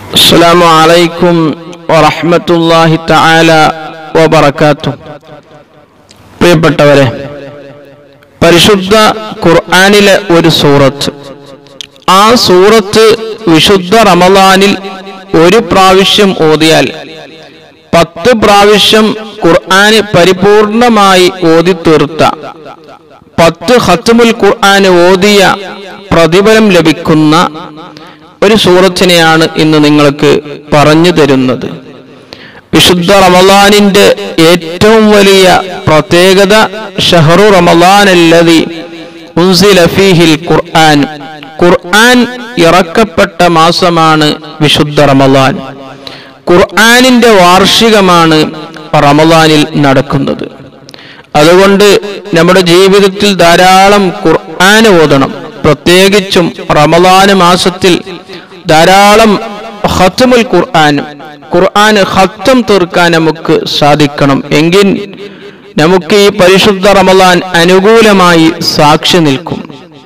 السلام عليكم ورحمة الله تعالى وبركاته പ്രിയപ്പെട്ടവരെ പരിശുദ്ധ ഖുർആനിലെ ഒരു സൂറത്ത് ആ സൂറത്ത് വിശുദ്ധ റമദാനിൽ ഒരു പ്രാവശ്യം ഓതിയാൽ പത്ത് പ്രാവശ്യം ഖുർആന് പരിപൂർണമായി ഓതി തീർത്ത പത്ത് ഹത്തുമുൽ ഖുർആന് ഓതിയ പ്രതിഫലം ലഭിക്കുന്ന ഒരു സൂറത്തിനെയാണ് ഇന്ന് നിങ്ങൾക്ക് പറഞ്ഞു തരുന്നത് വിശുദ്ധ റമദാനിന്റെ ഏറ്റവും വലിയ പ്രത്യേകത ഷഹറു റമദാൻ അല്ലതി ഉൻസില ഫീഹിൽ ഖുർആൻ ഖുർആൻ ഇറക്കപ്പെട്ട മാസമാണ് വിശുദ്ധ റമദാൻ ഖുർആനിന്റെ വാർഷികമാണ് റമദാനിൽ നടക്കുന്നത് അതുകൊണ്ട് നമ്മുടെ ജീവിതത്തിൽ ധാരാളം ഖുർആൻ ഓതണം പ്രത്യേകിച്ചും റമദാൻ മാസത്തിൽ ധാരാളം ഹത്തുമുൽ ഖുർആൻ ഖുർആൻ ഹത്തം തീർക്കാൻ നമുക്ക് സാധിക്കണം എങ്കിൽ നമുക്ക് ഈ പരിശുദ്ധ റമദാൻ അനുകൂലമായി സാക്ഷി നിൽക്കും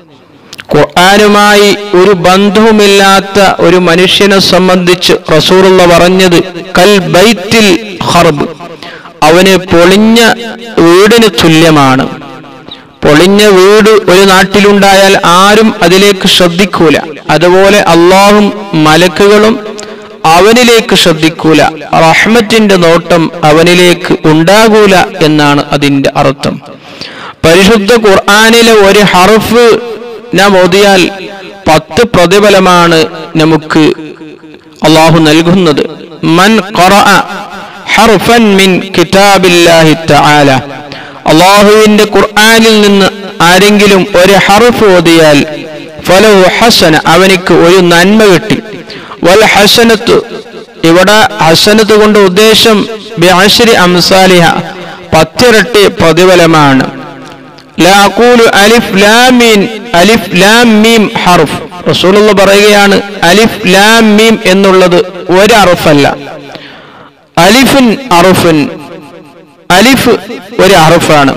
ഖുർആനുമായി ഒരു ബന്ധവുമില്ലാത്ത ഒരു മനുഷ്യനെ സംബന്ധിച്ച് റസൂറുള്ള പറഞ്ഞത് കൽ ബൈറ്റിൽ ഹർബ് അവന് പൊളിഞ്ഞ വീടിന് തുല്യമാണ് പൊളിഞ്ഞ വീട് ഒരു നാട്ടിലുണ്ടായാൽ ആരും അതിലേക്ക് ശ്രദ്ധിക്കൂല അതുപോലെ അള്ളാഹും മലക്കുകളും അവനിലേക്ക് ശ്രദ്ധിക്കൂല റഹ്മത്തിന്റെ നോട്ടം അവനിലേക്ക് ഉണ്ടാകൂല എന്നാണ് അതിന്റെ അർത്ഥം പരിശുദ്ധ ഖുർആാനിലെ ഒരു ഹർഫ് നാം ഓതിയാൽ പത്ത് പ്രതിഫലമാണ് നമുക്ക് അള്ളാഹു നൽകുന്നത് മൻ ഖറഅ ഹർഫൻ മിൻ കിതാബില്ലാഹി തആല അള്ളാഹുവിന്റെ ഖുർആനിൽ നിന്ന് ആരെങ്കിലും ഒരു ഹർഫ് ഓതിയാൽ ഫലഹു ഹസന അവനിക്ക് ഒരു നന്മ കിട്ടി വൽ ഹസനത്ത് ഇവിടെ ഹസനത്ത് കൊണ്ട് ഉദ്ദേശം ബിഅശ്രി അംസാലിഹ പത്തിരട്ടി പ്രതിഫലമാണ് ലാ അഖൂലു അലിഫ് ലാം മീൻ അലിഫ് ലാം മീം ഹർഫ് റസൂലുള്ള പറയുകയാണ് അലിഫ് ലാം മീം എന്നുള്ളത് ഒരു അറഫല്ല അലിഫുൻ അറുഫുൻ അലിഫ് ഒരു ഹറുഫാണ്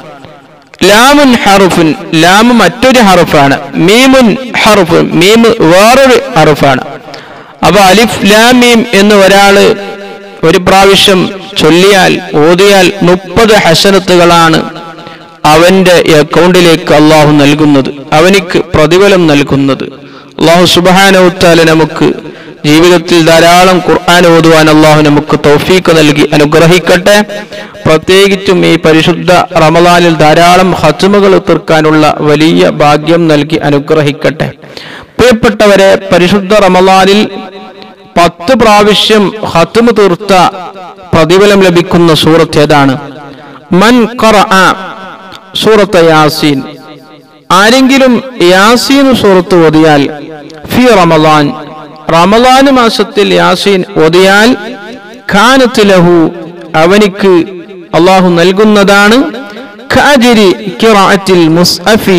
ലാമുൻ ഹറുഫുൻ ലാമ് മറ്റൊരു ഹറുഫാണ് മീമുൻ ഹറുഫുൻ മീമ് വേറൊരു ഹറുഫാണ് അപ്പൊ അലിഫ് ലാം മീം എന്ന് ഒരാള് ഒരു പ്രാവശ്യം ചൊല്ലിയാൽ ഓതിയാൽ മുപ്പത് ഹസനത്തുകളാണ് അവന്റെ അക്കൗണ്ടിലേക്ക് അള്ളാഹു നൽകുന്നത് അവനിക്ക് പ്രതിഫലം നൽകുന്നത് അള്ളാഹു സുബാനവുത്താല് നമുക്ക് ജീവിതത്തിൽ ധാരാളം ഖുർആൻ ഓതുവാൻ അള്ളാഹു നമുക്ക് തൗഫീക്ക് നൽകി അനുഗ്രഹിക്കട്ടെ പ്രത്യേകിച്ചും ഈ പരിശുദ്ധ റമദാനിൽ ധാരാളം ഹത്തുമകൾ തീർക്കാനുള്ള വലിയ ഭാഗ്യം നൽകി അനുഗ്രഹിക്കട്ടെ പ്രിയപ്പെട്ടവരെ പരിശുദ്ധ റമദാനിൽ പത്ത് പ്രാവശ്യം ഹത്തുമ തീർത്ത പ്രതിഫലം ലഭിക്കുന്ന സൂറത്ത് ഏതാണ് മൻ ഖറഅ സൂറത്ത് യാസീൻ ആരെങ്കിലും യാസീൻ സൂറത്ത് ഓതിയാൽ ഫി റമദാൻ റമദാൻ മാസത്തിൽ യാസീൻ ഓതിയാൽ ഖാനത്ത് ലഹു അവനിക്ക് അള്ളാഹു നൽകുന്നതാണ് ഖാജിരി ഖിറാഅത്തിൽ മുസ്അഫി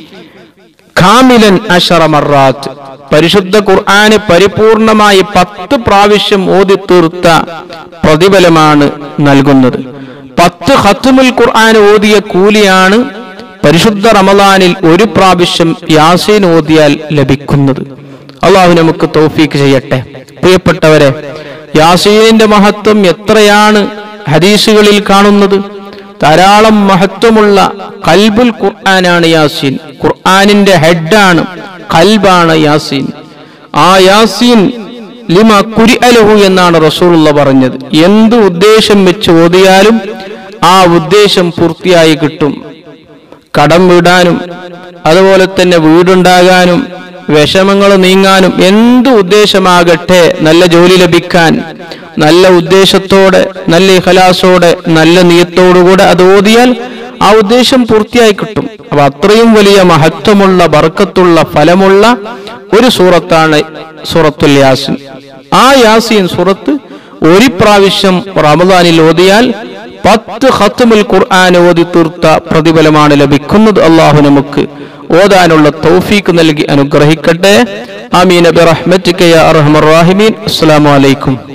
ഖാമിലൻ അശറ മറാത്ത് പരിശുദ്ധ ഖുർആന് പരിപൂർണമായി പത്ത് പ്രാവശ്യം ഓതി തീർത്ത പ്രതിഫലമാണ് നൽകുന്നത് പത്ത് ഹത്തുമുൽ ഖുർആൻ ഓതിയ കൂലിയാണ് പരിശുദ്ധ റമദാനിൽ ഒരു പ്രാവശ്യം യാസീൻ ഓതിയാൽ ലഭിക്കുന്നത് അള്ളാഹു നമുക്ക് തൗഫീക്ക് ചെയ്യട്ടെ പ്രിയപ്പെട്ടവരെ യാസീനിന്റെ മഹത്വം എത്രയാണ് ഹദീസുകളിൽ കാണുന്നത് ധാരാളം മഹത്വമുള്ള കൽബുൽ ഖുർആനാണ് യാസീൻ ഖുർആനിന്റെ ഹെഡാണ് കൽബാണ് യാസീൻ ആ യാസീൻ ലിമ കുരി അലഹു എന്നാണ് റസൂലുള്ള പറഞ്ഞത് എന്ത് ഉദ്ദേശം വെച്ച് ഓതിയാലും ആ ഉദ്ദേശം പൂർത്തിയായി കിട്ടും കടം വിടാനും അതുപോലെ തന്നെ വീടുണ്ടാകാനും വിഷമങ്ങൾ നീങ്ങാനും എന്ത് ഉദ്ദേശമാകട്ടെ നല്ല ജോലി ലഭിക്കാൻ നല്ല ഉദ്ദേശത്തോടെ നല്ല ഇഹലാസോടെ നല്ല നീയത്തോടുകൂടെ അത് ഓതിയാൽ ആ ഉദ്ദേശം പൂർത്തിയായി കിട്ടും അപ്പൊ അത്രയും വലിയ മഹത്വമുള്ള ബർക്കത്തുള്ള ഫലമുള്ള ഒരു സൂറത്താണ് സൂറത്തുൽ യാസിൻ ആ യാസീൻ സൂറത്ത് ഒരു പ്രാവശ്യം റമദാനിൽ ഓതിയാൽ പത്ത് ഖത്തുമുൽ ഖുർആൻ ഓതി തീർത്ത പ്രതിഫലമാണ് ലഭിക്കുന്നത് അള്ളാഹു നമുക്ക് ഓതാനുള്ള തൗഫീക്ക് നൽകി അനുഗ്രഹിക്കട്ടെ ആമീൻ ബിറഹ്മത്തിക യാ അർഹമർ റാഹിമീൻ അസ്സലാമു അലൈക്കും